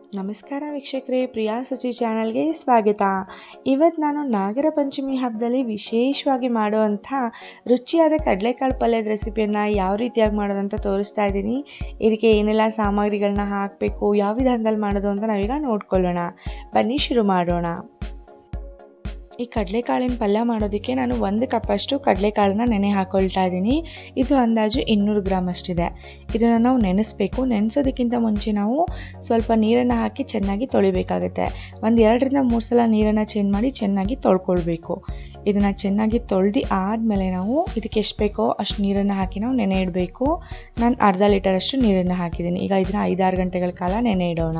ನಮಸ್ಕಾರ ವೀಕ್ಷಕರೇ ಪ್ರಿಯಾ ಸಚಿ ಚಾನಲ್ಗೆ ಸ್ವಾಗತ ಇವತ್ತು ನಾನು ನಾಗರ ಪಂಚಮಿ ಹಬ್ಬದಲ್ಲಿ ವಿಶೇಷವಾಗಿ ಮಾಡುವಂಥ ರುಚಿಯಾದ ಕಡಲೆಕಾಳು ಪಲ್ಯದ ರೆಸಿಪಿಯನ್ನು ಯಾವ ರೀತಿಯಾಗಿ ಮಾಡೋದು ಅಂತ ತೋರಿಸ್ತಾ ಇದ್ದೀನಿ ಇದಕ್ಕೆ ಏನೆಲ್ಲ ಸಾಮಗ್ರಿಗಳನ್ನ ಹಾಕಬೇಕು ಯಾವ ವಿಧಾನದಲ್ಲಿ ಮಾಡೋದು ಅಂತ ನಾವೀಗ ನೋಡ್ಕೊಳ್ಳೋಣ ಬನ್ನಿ ಶುರು ಮಾಡೋಣ ಈ ಕಡಲೆಕಾಳಿನ ಪಲ್ಯ ಮಾಡೋದಕ್ಕೆ ನಾನು ಒಂದು ಕಪ್ಪಷ್ಟು ಕಡಲೆಕಾಳನ್ನ ನೆನೆ ಹಾಕೊಳ್ತಾ ಇದ್ದೀನಿ ಇದು ಅಂದಾಜು ಇನ್ನೂರು ಗ್ರಾಮ್ ಅಷ್ಟಿದೆ ಇದನ್ನು ನಾವು ನೆನೆಸ್ಬೇಕು ನೆನೆಸೋದಕ್ಕಿಂತ ಮುಂಚೆ ನಾವು ಸ್ವಲ್ಪ ನೀರನ್ನು ಹಾಕಿ ಚೆನ್ನಾಗಿ ತೊಳಿಬೇಕಾಗುತ್ತೆ ಒಂದು ಎರಡರಿಂದ ಮೂರು ಸಲ ನೀರನ್ನು ಚೇಂಜ್ ಮಾಡಿ ಚೆನ್ನಾಗಿ ತೊಳ್ಕೊಳ್ಬೇಕು ಇದನ್ನು ಚೆನ್ನಾಗಿ ತೊಳೆದು ಆದಮೇಲೆ ನಾವು ಇದಕ್ಕೆ ಎಷ್ಟು ಬೇಕೋ ಅಷ್ಟು ನೀರನ್ನು ಹಾಕಿ ನಾವು ನೆನೆ ಇಡಬೇಕು ನಾನು ಅರ್ಧ ಲೀಟರಷ್ಟು ನೀರನ್ನು ಹಾಕಿದ್ದೀನಿ ಈಗ ಇದನ್ನು ಐದಾರು ಗಂಟೆಗಳ ಕಾಲ ನೆನೆ ಇಡೋಣ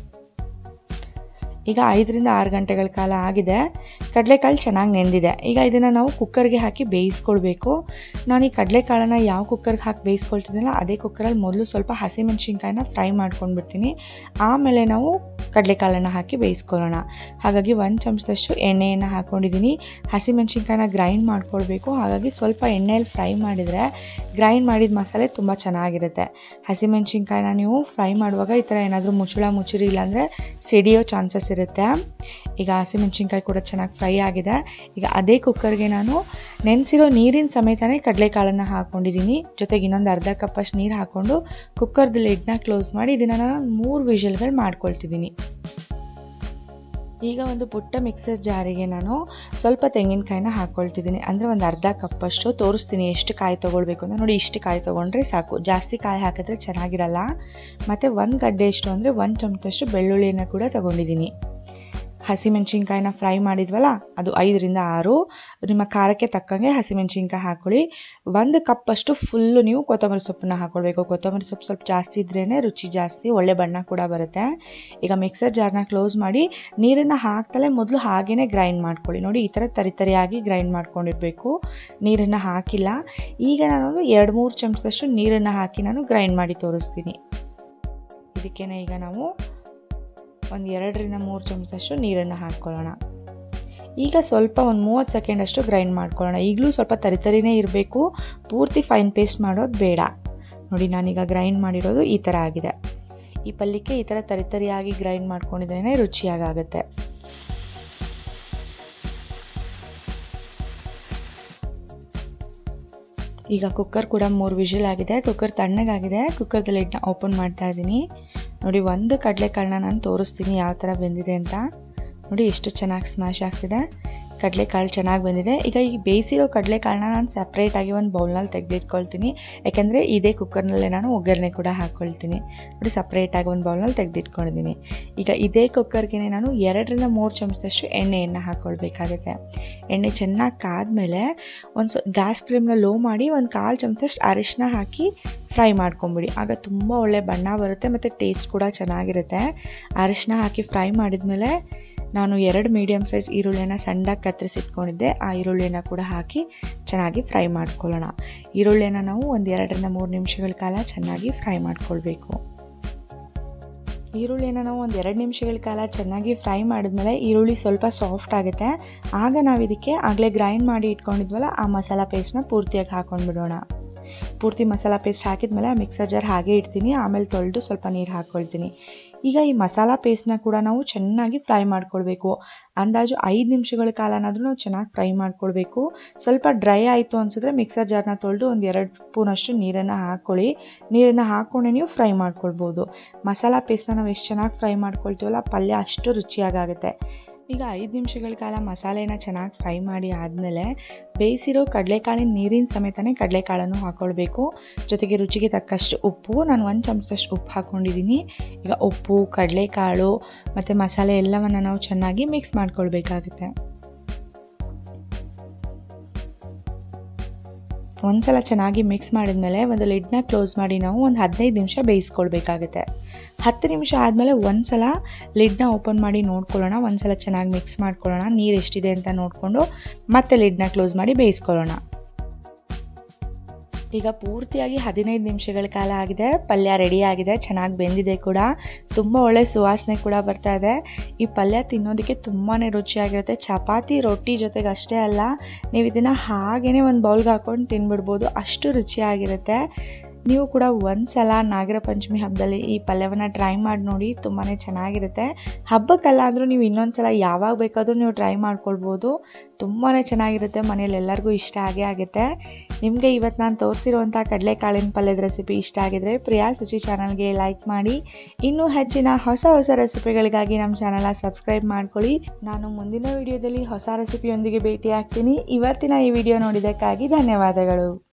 ಈಗ ಐದರಿಂದ ಆರು ಗಂಟೆಗಳ ಕಾಲ ಆಗಿದೆ ಕಡಲೆಕಾಳು ಚೆನ್ನಾಗಿ ನೆಂದಿದೆ ಈಗ ಇದನ್ನು ನಾವು ಕುಕ್ಕರ್ಗೆ ಹಾಕಿ ಬೇಯಿಸ್ಕೊಳ್ಬೇಕು ನಾನು ಈ ಕಡಲೆಕಾಳನ್ನು ಯಾವ ಕುಕ್ಕರ್ಗೆ ಹಾಕಿ ಬೇಯಿಸ್ಕೊಳ್ತಿದ್ದೀನಲ್ಲ ಅದೇ ಕುಕ್ಕರಲ್ಲಿ ಮೊದಲು ಸ್ವಲ್ಪ ಹಸಿಮೆಣ್ಸಿನ್ಕಾಯಿನ ಫ್ರೈ ಮಾಡ್ಕೊಂಡ್ಬಿಡ್ತೀನಿ ಆಮೇಲೆ ನಾವು ಕಡಲೆಕಾಳನ್ನು ಹಾಕಿ ಬೇಯಿಸ್ಕೊಳ್ಳೋಣ ಹಾಗಾಗಿ ಒಂದು ಚಮಚದಷ್ಟು ಎಣ್ಣೆಯನ್ನು ಹಾಕ್ಕೊಂಡಿದ್ದೀನಿ ಹಸಿಮೆಣ್ಸಿನ್ಕಾಯಿನ ಗ್ರೈಂಡ್ ಮಾಡ್ಕೊಳ್ಬೇಕು ಹಾಗಾಗಿ ಸ್ವಲ್ಪ ಎಣ್ಣೆಯಲ್ಲಿ ಫ್ರೈ ಮಾಡಿದರೆ ಗ್ರೈಂಡ್ ಮಾಡಿದ ಮಸಾಲೆ ತುಂಬ ಚೆನ್ನಾಗಿರುತ್ತೆ ಹಸಿಮೆಣ್ಸಿನ್ಕಾಯಿನ ನೀವು ಫ್ರೈ ಮಾಡುವಾಗ ಈ ಥರ ಏನಾದರೂ ಮುಚ್ಚಳ ಮುಚ್ಚುರಿ ಇಲ್ಲಾಂದರೆ ಸಿಡಿಯೋ ಚಾನ್ಸಸ್ ಇರುತ್ತೆ ಈಗ ಹಸಿಮೆಣ್ಸಿನ್ಕಾಯಿ ಕೂಡ ಚೆನ್ನಾಗಿ ಫ್ರೈ ಆಗಿದೆ ಈಗ ಅದೇ ಕುಕ್ಕರ್ಗೆ ನಾನು ನೆನೆಸಿರೋ ನೀರಿನ ಸಮೇತನೇ ಕಡಲೆಕಾಳನ್ನು ಹಾಕ್ಕೊಂಡಿದ್ದೀನಿ ಜೊತೆಗೆ ಇನ್ನೊಂದು ಅರ್ಧ ಕಪ್ಪಷ್ಟು ನೀರು ಹಾಕ್ಕೊಂಡು ಕುಕ್ಕರ್ದು ಲಿಡ್ನ ಕ್ಲೋಸ್ ಮಾಡಿ ಇದನ್ನು ನಾನು ಮೂರು ವಿಷಲ್ಗಳು ಮಾಡ್ಕೊಳ್ತಿದ್ದೀನಿ ಈಗ ಒಂದು ಪುಟ್ಟ ಮಿಕ್ಸರ್ ಜಾರಿಗೆ ನಾನು ಸ್ವಲ್ಪ ತೆಂಗಿನಕಾಯಿನ ಹಾಕ್ಕೊಳ್ತಿದ್ದೀನಿ ಅಂದರೆ ಒಂದು ಅರ್ಧ ಕಪ್ಪಷ್ಟು ತೋರಿಸ್ತೀನಿ ಎಷ್ಟು ಕಾಯಿ ತೊಗೊಳ್ಬೇಕು ಅಂತ ನೋಡಿ ಇಷ್ಟು ಕಾಯಿ ತೊಗೊಂಡ್ರೆ ಸಾಕು ಜಾಸ್ತಿ ಕಾಯಿ ಹಾಕಿದ್ರೆ ಚೆನ್ನಾಗಿರಲ್ಲ ಮತ್ತು ಒಂದು ಗಡ್ಡೆ ಎಷ್ಟು ಅಂದರೆ ಒಂದು ಚಮಚದಷ್ಟು ಬೆಳ್ಳುಳ್ಳಿಯನ್ನು ಕೂಡ ತೊಗೊಂಡಿದ್ದೀನಿ ಹಸಿಮೆಣ್ಸಿನ್ಕಾಯಿನ ಫ್ರೈ ಮಾಡಿದ್ವಲ್ಲ ಅದು ಐದರಿಂದ ಆರು ನಿಮ್ಮ ಖಾರಕ್ಕೆ ತಕ್ಕಂಗೆ ಹಸಿಮೆಣ್ಸಿನ್ಕಾಯಿ ಹಾಕ್ಕೊಳ್ಳಿ ಒಂದು ಕಪ್ಪಷ್ಟು ಫುಲ್ಲು ನೀವು ಕೊತ್ತಂಬರಿ ಸೊಪ್ಪನ್ನ ಹಾಕ್ಕೊಳ್ಬೇಕು ಕೊತ್ತಂಬರಿ ಸೊಪ್ಪು ಸ್ವಲ್ಪ ಜಾಸ್ತಿ ಇದ್ರೇ ರುಚಿ ಜಾಸ್ತಿ ಒಳ್ಳೆ ಬಣ್ಣ ಕೂಡ ಬರುತ್ತೆ ಈಗ ಮಿಕ್ಸರ್ ಜಾರ್ನ ಕ್ಲೋಸ್ ಮಾಡಿ ನೀರನ್ನು ಹಾಕ್ತಲೇ ಮೊದಲು ಹಾಗೇ ಗ್ರೈಂಡ್ ಮಾಡ್ಕೊಳ್ಳಿ ನೋಡಿ ಈ ಥರ ತರಿತರಿಯಾಗಿ ಗ್ರೈಂಡ್ ಮಾಡ್ಕೊಂಡಿರಬೇಕು ನೀರನ್ನು ಹಾಕಿಲ್ಲ ಈಗ ನಾನೊಂದು ಎರಡು ಮೂರು ಚಮಚದಷ್ಟು ನೀರನ್ನು ಹಾಕಿ ನಾನು ಗ್ರೈಂಡ್ ಮಾಡಿ ತೋರಿಸ್ತೀನಿ ಇದಕ್ಕೇನೆ ಈಗ ನಾವು ಒಂದು ಎರಡರಿಂದ ಮೂರು ಚಮಚದಷ್ಟು ನೀರನ್ನು ಹಾಕ್ಕೊಳ್ಳೋಣ ಈಗ ಸ್ವಲ್ಪ ಒಂದು ಮೂವತ್ತು ಸೆಕೆಂಡಷ್ಟು ಗ್ರೈಂಡ್ ಮಾಡ್ಕೊಳ್ಳೋಣ ಈಗಲೂ ಸ್ವಲ್ಪ ತರಿತರಿನೇ ಇರಬೇಕು ಪೂರ್ತಿ ಫೈನ್ ಪೇಸ್ಟ್ ಮಾಡೋದು ಬೇಡ ನೋಡಿ ನಾನೀಗ ಗ್ರೈಂಡ್ ಮಾಡಿರೋದು ಈ ಥರ ಆಗಿದೆ ಈ ಪಲ್ಯಕ್ಕೆ ಈ ಥರ ತರಿತರಿಯಾಗಿ ಗ್ರೈಂಡ್ ಮಾಡ್ಕೊಂಡಿದ್ರೇ ರುಚಿಯಾಗುತ್ತೆ ಈಗ ಕುಕ್ಕರ್ ಕೂಡ ಮೂರು ವಿಷಲ್ ಆಗಿದೆ ಕುಕ್ಕರ್ ತಣ್ಣಗಾಗಿದೆ ಕುಕ್ಕರ್ದ ಲಿಡ್ನ ಓಪನ್ ಮಾಡ್ತಾ ಇದ್ದೀನಿ ನೋಡಿ ಒಂದು ಕಡಲೆಕಾಳನ್ನ ನಾನು ತೋರಿಸ್ತೀನಿ ಯಾವ ಥರ ಬೆಂದಿದೆ ಅಂತ ನೋಡಿ ಎಷ್ಟು ಚೆನ್ನಾಗಿ ಸ್ಮ್ಯಾಶ್ ಆಗ್ತಿದೆ ಕಡಲೆಕಾಳು ಚೆನ್ನಾಗಿ ಬಂದಿದೆ ಈಗ ಈ ಬೇಯಿಸಿರೋ ಕಡಲೆಕಾಳನ್ನ ನಾನು ಸಪ್ರೇಟಾಗಿ ಒಂದು ಬೌಲ್ನಲ್ಲಿ ತೆಗೆದಿಟ್ಕೊಳ್ತೀನಿ ಯಾಕೆಂದರೆ ಇದೇ ಕುಕ್ಕರ್ನಲ್ಲೇ ನಾನು ಒಗ್ಗರಣೆ ಕೂಡ ಹಾಕ್ಕೊಳ್ತೀನಿ ನೋಡಿ ಸಪ್ರೇಟಾಗಿ ಒಂದು ಬೌಲ್ನಲ್ಲಿ ತೆಗೆದಿಟ್ಕೊಂಡಿದ್ದೀನಿ ಈಗ ಇದೇ ಕುಕ್ಕರ್ಗೆ ನಾನು ಎರಡರಿಂದ ಮೂರು ಚಮಚದಷ್ಟು ಎಣ್ಣೆಯನ್ನು ಹಾಕ್ಕೊಳ್ಬೇಕಾಗುತ್ತೆ ಎಣ್ಣೆ ಚೆನ್ನಾಗಿ ಕಾದ್ಮೇಲೆ ಒಂದು ಸೊ ಗ್ಯಾಸ್ ಫ್ಲೇಮ್ನ ಲೋ ಮಾಡಿ ಒಂದು ಕಾಲು ಚಮಚದಷ್ಟು ಅರಿಶಿನ ಹಾಕಿ ಫ್ರೈ ಮಾಡ್ಕೊಂಬಿಡಿ ಆಗ ತುಂಬ ಒಳ್ಳೆ ಬಣ್ಣ ಬರುತ್ತೆ ಮತ್ತು ಟೇಸ್ಟ್ ಕೂಡ ಚೆನ್ನಾಗಿರುತ್ತೆ ಅರಿಶಿನ ಹಾಕಿ ಫ್ರೈ ಮಾಡಿದ್ಮೇಲೆ ನಾನು ಎರಡು ಮೀಡಿಯಮ್ ಸೈಜ್ ಈರುಳ್ಳಿನ ಸಣ್ಣದಾಗಿ ಕತ್ತರಿಸಿಟ್ಕೊಂಡಿದ್ದೆ ಆ ಈರುಳ್ಳಿನ ಕೂಡ ಹಾಕಿ ಚೆನ್ನಾಗಿ ಫ್ರೈ ಮಾಡ್ಕೊಳ್ಳೋಣ ಈರುಳ್ಳಿನ ನಾವು ಒಂದು ಎರಡರಿಂದ ಮೂರು ನಿಮಿಷಗಳ ಕಾಲ ಚೆನ್ನಾಗಿ ಫ್ರೈ ಮಾಡ್ಕೊಳ್ಬೇಕು ಈರುಳ್ಳಿನ ನಾವು ಒಂದು ಎರಡು ನಿಮಿಷಗಳ ಕಾಲ ಚೆನ್ನಾಗಿ ಫ್ರೈ ಮಾಡಿದ್ಮೇಲೆ ಈರುಳ್ಳಿ ಸ್ವಲ್ಪ ಸಾಫ್ಟ್ ಆಗುತ್ತೆ ಆಗ ನಾವು ಇದಕ್ಕೆ ಆಗಲೇ ಗ್ರೈಂಡ್ ಮಾಡಿ ಇಟ್ಕೊಂಡಿದ್ವಲ್ಲ ಆ ಮಸಾಲ ಪೇಸ್ಟ್ನ ಪೂರ್ತಿಯಾಗಿ ಹಾಕೊಂಡ್ಬಿಡೋಣ ಪೂರ್ತಿ ಮಸಾಲ ಪೇಸ್ಟ್ ಹಾಕಿದ್ಮೇಲೆ ಮಿಕ್ಸರ್ ಜಾರ್ ಹಾಗೆ ಇಡ್ತೀನಿ ಆಮೇಲೆ ತೊಳೆದು ಸ್ವಲ್ಪ ನೀರು ಹಾಕ್ಕೊಳ್ತೀನಿ ಈಗ ಈ ಮಸಾಲ ಪೇಸ್ಟ್ನ ಕೂಡ ನಾವು ಚೆನ್ನಾಗಿ ಫ್ರೈ ಮಾಡ್ಕೊಳ್ಬೇಕು ಅಂದಾಜು ಐದು ನಿಮಿಷಗಳ ಕಾಲನಾದರೂ ನಾವು ಚೆನ್ನಾಗಿ ಫ್ರೈ ಮಾಡ್ಕೊಳ್ಬೇಕು ಸ್ವಲ್ಪ ಡ್ರೈ ಆಯಿತು ಅನಿಸಿದ್ರೆ ಮಿಕ್ಸರ್ ಜಾರ್ನ ತೊಳೆದು ಒಂದು ಎರಡು ಸ್ಪೂನಷ್ಟು ನೀರನ್ನು ಹಾಕ್ಕೊಳ್ಳಿ ನೀರನ್ನು ಹಾಕ್ಕೊಂಡೆ ನೀವು ಫ್ರೈ ಮಾಡ್ಕೊಳ್ಬೋದು ಮಸಾಲ ಪೇಸ್ಟ್ನ ನಾವು ಎಷ್ಟು ಚೆನ್ನಾಗಿ ಫ್ರೈ ಮಾಡ್ಕೊಳ್ತೀವಲ್ಲ ಪಲ್ಯ ಅಷ್ಟು ರುಚಿಯಾಗುತ್ತೆ ಈಗ ಐದು ನಿಮಿಷಗಳ ಕಾಲ ಮಸಾಲೆನ ಚೆನ್ನಾಗಿ ಫ್ರೈ ಮಾಡಿ ಆದಮೇಲೆ ಬೇಯಿಸಿರೋ ಕಡಲೆಕಾಳಿನ ನೀರಿನ ಸಮೇತನೇ ಕಡಲೆಕಾಳನ್ನು ಹಾಕ್ಕೊಳ್ಬೇಕು ಜೊತೆಗೆ ರುಚಿಗೆ ತಕ್ಕಷ್ಟು ಉಪ್ಪು ನಾನು ಒಂದು ಚಮಚದಷ್ಟು ಉಪ್ಪು ಹಾಕ್ಕೊಂಡಿದ್ದೀನಿ ಈಗ ಉಪ್ಪು ಕಡಲೆಕಾಳು ಮತ್ತು ಮಸಾಲೆ ಎಲ್ಲವನ್ನು ನಾವು ಚೆನ್ನಾಗಿ ಮಿಕ್ಸ್ ಮಾಡ್ಕೊಳ್ಬೇಕಾಗುತ್ತೆ ಒಂದ್ಸಲ ಚೆನ್ನಾಗಿ ಮಿಕ್ಸ್ ಮಾಡಿದ್ಮೇಲೆ ಒಂದು ಲಿಡ್ನ ಕ್ಲೋಸ್ ಮಾಡಿ ನಾವು ಒಂದು ಹದಿನೈದು ನಿಮಿಷ ಬೇಯಿಸ್ಕೊಳ್ಬೇಕಾಗುತ್ತೆ ಹತ್ತು ನಿಮಿಷ ಆದಮೇಲೆ ಒಂದು ಸಲ ಲಿಡ್ನ ಓಪನ್ ಮಾಡಿ ನೋಡ್ಕೊಳ್ಳೋಣ ಒಂದು ಸಲ ಚೆನ್ನಾಗಿ ಮಿಕ್ಸ್ ಮಾಡ್ಕೊಳ್ಳೋಣ ನೀರು ಎಷ್ಟಿದೆ ಅಂತ ನೋಡಿಕೊಂಡು ಮತ್ತೆ ಲಿಡ್ನ ಕ್ಲೋಸ್ ಮಾಡಿ ಬೇಯಿಸ್ಕೊಳ್ಳೋಣ ಈಗ ಪೂರ್ತಿಯಾಗಿ ಹದಿನೈದು ನಿಮಿಷಗಳ ಕಾಲ ಆಗಿದೆ ಪಲ್ಯ ರೆಡಿ ಆಗಿದೆ ಚೆನ್ನಾಗಿ ಬೆಂದಿದೆ ಕೂಡ ತುಂಬ ಒಳ್ಳೆ ಸುವಾಸನೆ ಕೂಡ ಬರ್ತಾ ಇದೆ ಈ ಪಲ್ಯ ತಿನ್ನೋದಕ್ಕೆ ತುಂಬಾ ರುಚಿಯಾಗಿರುತ್ತೆ ಚಪಾತಿ ರೊಟ್ಟಿ ಜೊತೆಗೆ ಅಷ್ಟೇ ಅಲ್ಲ ನೀವು ಇದನ್ನು ಹಾಗೇ ಒಂದು ಬೌಲ್ಗೆ ಹಾಕ್ಕೊಂಡು ತಿನ್ಬಿಡ್ಬೋದು ಅಷ್ಟು ರುಚಿಯಾಗಿರುತ್ತೆ ನೀವು ಕೂಡ ಒಂದ್ಸಲ ನಾಗರ ಪಂಚಮಿ ಹಬ್ಬದಲ್ಲಿ ಈ ಪಲ್ಯವನ್ನು ಟ್ರೈ ಮಾಡಿ ನೋಡಿ ತುಂಬಾ ಚೆನ್ನಾಗಿರುತ್ತೆ ಹಬ್ಬಕ್ಕಲ್ಲ ಅಂದರೂ ನೀವು ಇನ್ನೊಂದ್ಸಲ ಯಾವಾಗ ಬೇಕಾದರೂ ನೀವು ಟ್ರೈ ಮಾಡ್ಕೊಳ್ಬೋದು ತುಂಬಾ ಚೆನ್ನಾಗಿರುತ್ತೆ ಮನೇಲಿ ಎಲ್ಲರಿಗೂ ಇಷ್ಟ ಆಗೇ ಆಗುತ್ತೆ ನಿಮಗೆ ಇವತ್ತು ನಾನು ತೋರಿಸಿರುವಂಥ ಕಡಲೆಕಾಳಿನ ಪಲ್ಯದ ರೆಸಿಪಿ ಇಷ್ಟ ಆಗಿದ್ರೆ ಪ್ರಿಯಾ ಸಚಿ ಚಾನಲ್ಗೆ ಲೈಕ್ ಮಾಡಿ ಇನ್ನೂ ಹೆಚ್ಚಿನ ಹೊಸ ಹೊಸ ರೆಸಿಪಿಗಳಿಗಾಗಿ ನಮ್ಮ ಚಾನಲ್ನ ಸಬ್ಸ್ಕ್ರೈಬ್ ಮಾಡ್ಕೊಳ್ಳಿ ನಾನು ಮುಂದಿನ ವಿಡಿಯೋದಲ್ಲಿ ಹೊಸ ರೆಸಿಪಿಯೊಂದಿಗೆ ಭೇಟಿ ಆಗ್ತೀನಿ ಇವತ್ತಿನ ಈ ವಿಡಿಯೋ ನೋಡಿದ್ದಕ್ಕಾಗಿ ಧನ್ಯವಾದಗಳು